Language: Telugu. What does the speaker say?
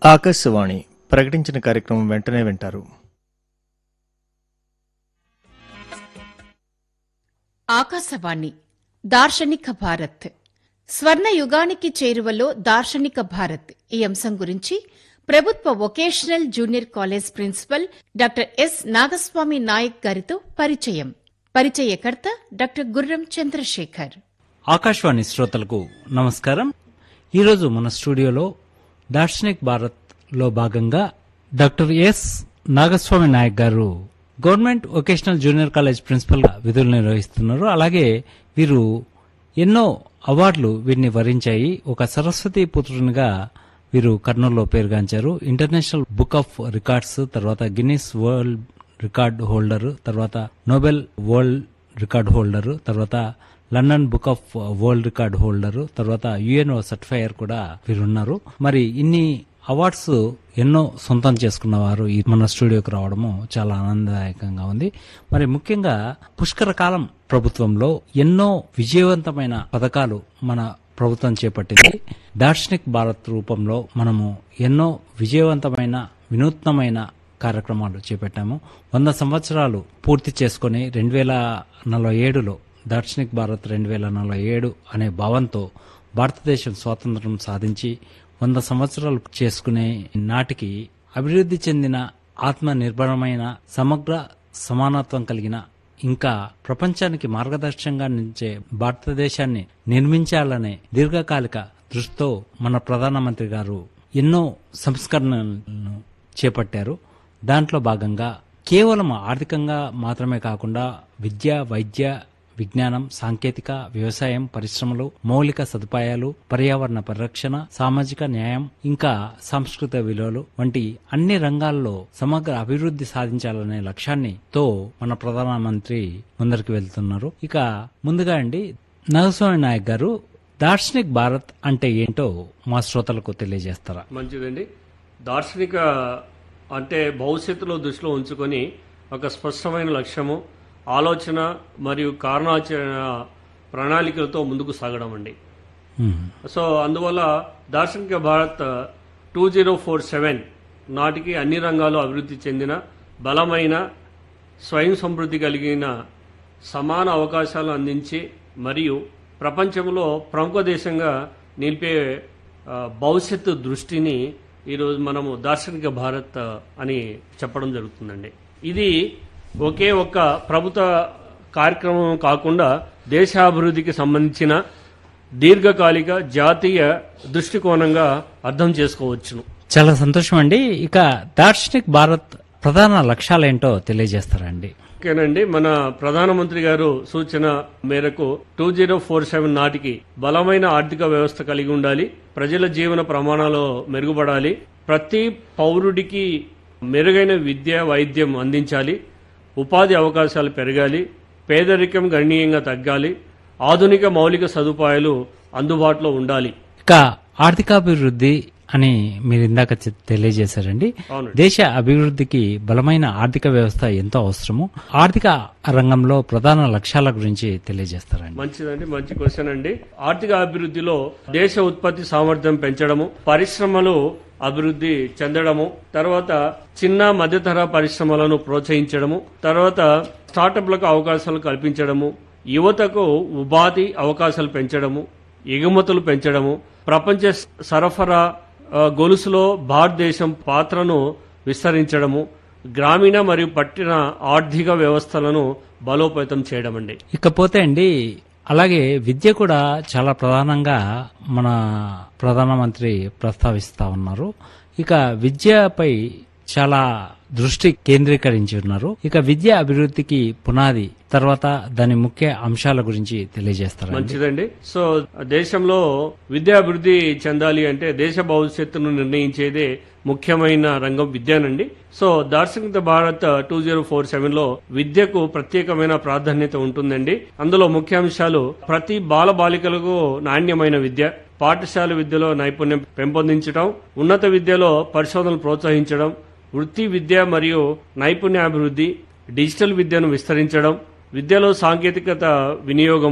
ఆకాశవాణి ప్రకటించిన కార్యక్రమం వెంటనే వింటారు ఆకాశవాణి దార్శనిక భారత్ స్వర్ణ యుగానికి చేరువలో దార్శనిక భారత్ ఈ అంశం గురించి ప్రభుత్వ vocational junior college principal doctor S Nagaswamy Naik గారితో పరిచయం పరిచయకర్త డాక్టర్ గుర్రం చంద్రశేఖర్ ఆకాశవాణి శ్రోతలకు నమస్కారం ఈరోజు మన స్టూడియోలో దార్శనిక్ భారత్ లో భాగంగా డాక్టర్ ఎస్ నాగస్వామి నాయక్ గారు government vocational junior college principal గా విధులు నిర్వహిస్తున్నారు అలాగే వీరు ఎన్నో అవార్డులు వీరిని వరించాయి ఒక సరస్వతి పుత్రునిగా వీరు కర్నూలులో పేరుగాంచారు ఇంటర్నేషనల్ బుక్ ఆఫ్ రికార్డ్స్ తర్వాత గిన్నిస్ వరల్డ్ రికార్డ్ హోల్డర్ తర్వాత నోబెల్ వరల్డ్ రికార్డ్ హోల్డర్ తర్వాత London book of world record holder తర్వాత యుఎన్ఓ సర్టిఫైయర్ కూడా వీరున్నారు మరి ఇన్ని అవార్డ్స్ ఎన్నో సొంతం చేసుకున్న వారు ఈ మన స్టూడియోకి రావడము చాలా ఆనందదాయకంగా ఉంది మరి ముఖ్యంగా పుష్కర కాలం ప్రభుత్వంలో ఎన్నో విజయవంతమైన పథకాలు మన ప్రభుత్వం చేపట్టింది దార్శనిక్ భారత్ రూపంలో మనము ఎన్నో విజయవంతమైన వినూత్నమైన కార్యక్రమాలు చేపట్టాము వంద సంవత్సరాలు పూర్తి చేసుకుని రెండు వేల నలభై ఏడులో దార్శనిక్ భారత్ రెండు వేల నలభై ఏడు అనే భావంతో భారతదేశం స్వాతంత్రం సాధించి వంద సంవత్సరాలు చేసుకునే నాటికి అభివృద్ధి చెందిన ఆత్మ నిర్భరమైన సమగ్ర సమానత్వం కలిగిన ఇంకా ప్రపంచానికి మార్గదర్శకంగా నిలిచే భారతదేశాన్ని నిర్మించాలనే దీర్ఘకాలిక దృష్టితో మన ప్రధానమంత్రి గారు ఎన్నో సంస్కరణలను చేపట్టారు దాంట్లో భాగంగా కేవలం ఆర్థికంగా మాత్రమే కాకుండా విద్య వైద్య విజ్ఞానం సాంకేతిక వ్యవసాయం పరిశ్రమలు మౌలిక సదుపాయాలు పర్యావరణ పరిరక్షణ సామాజిక న్యాయం ఇంకా సాంస్కృతిక విలువలు వంటి అన్ని రంగాల్లో సమగ్ర అభివృద్ధి సాధించాలనే లక్ష్యాన్ని తో మన ప్రధానమంత్రి ముందరికి వెళ్తున్నారు ఇక ముందుగా అండి నరసింహ నాయక్ గారు దార్శనిక్ భారత్ అంటే ఏంటో మా శ్రోతలకు తెలియజేస్తారా మంచిదండి దార్శనిక అంటే భవిష్యత్తులో దృష్టిలో ఉంచుకొని ఒక స్పష్టమైన లక్ష్యము ఆలోచన మరియు కారణాచరణ ప్రణాళికలతో ముందుకు సాగడం అండి మ్మ్. సో అందువల్ల దార్శనిక Bharat two zero four seven నాటికి అన్ని రంగాలు అభివృద్ధి చెందిన బలమైన స్వయం సమృద్ధి కలిగిన సమాన అవకాశాలు అందించి మరియు ప్రపంచంలో ప్రముఖ దేశంగా నిలిపే ఆ, భవిష్యత్తు దృష్టిని ఈరోజు మనము దార్శనిక భారత్ అని చెప్పడం జరుగుతుందండి ఇది ఒకే ఒక్క ప్రభుత్వ కార్యక్రమం కాకుండా దేశాభివృద్ధికి సంబంధించిన దీర్ఘకాలిక జాతీయ దృష్టికోణంగా అర్థం చేసుకోవచ్చును చాలా సంతోషం అండి ఇక దార్శనిక్ భారత్ ప్రధాన లక్ష్యాలేంటో తెలియజేస్తారండి ఓకేనండి మన ప్రధానమంత్రి గారు సూచన మేరకు టూ జీరో ఫోర్ సెవెన్ నాటికి బలమైన ఆర్థిక వ్యవస్థ కలిగి ఉండాలి ప్రజల జీవన ప్రమాణాలు మెరుగుపడాలి ప్రతి పౌరుడికి మెరుగైన విద్య వైద్యం అందించాలి ఉపాధి అవకాశాలు పెరగాలి పేదరికం గణనీయంగా తగ్గాలి ఆధునిక మౌలిక సదుపాయాలు అందుబాటులో ఉండాలి ఇక ఆర్థికాభివృద్ధి అని మీరు ఇందాక చె- తెలియజేశారండి అవునండి. దేశ అభివృద్ధికి బలమైన ఆర్థిక వ్యవస్థ ఎంతో అవసరము ఆర్థిక రంగంలో ప్రధాన లక్ష్యాల గురించి తెలియజేస్తారండి మంచిదండి మంచి క్వశ్చన్ అండి ఆర్థిక అభివృద్ధిలో దేశ ఉత్పత్తి సామర్థ్యం పెంచడము పరిశ్రమలు అభివృద్ధి చెందడము తర్వాత చిన్న మధ్యతర పరిశ్రమలను ప్రోత్సహించడము తర్వాత స్టార్టప్లకు అవకాశాలు కల్పించడము యువతకు ఉపాధి అవకాశాలు పెంచడము ఎగుమతులు పెంచడము ప్రపంచ సరఫరా ఆ, గొలుసులో భారతదేశం పాత్రను విస్తరించడము గ్రామీణ మరియు పట్టణ ఆర్థిక వ్యవస్థలను బలోపేతం చేయడం అండి ఇకపోతే అండి అలాగే విద్య కూడా చాలా ప్రధానంగా మన ప్రధానమంత్రి ప్రస్తావిస్తా ఉన్నారు ఇక విద్యపై చాలా దృష్టి కేంద్రీకరించి ఉన్నారు ఇక విద్య అభివృద్ధికి పునాది తర్వాత దాని ముఖ్య అంశాల గురించి తెలియజేస్తారు మంచిదండి సో దేశంలో విద్యాభివృద్ధి చెందాలి అంటే దేశ భవిష్యత్తును నిర్ణయించేదే ముఖ్యమైన రంగం విద్యానండి సో దార్శనిక Bharat two zero four seven లో విద్యకు ప్రత్యేకమైన ప్రాధాన్యత ఉంటుందండి అందులో ముఖ్యాంశాలు ప్రతి బాల బాలికలకు నాణ్యమైన విద్య పాఠశాల విద్యలో నైపుణ్యం పెంపొందించడం ఉన్నత విద్యలో పరిశోధనలు ప్రోత్సహించడం వృత్తి విద్య మరియు నైపుణ్యాభివృద్ధి డిజిటల్ విద్యను విస్తరించడం విద్యలో సాంకేతికత వినియోగం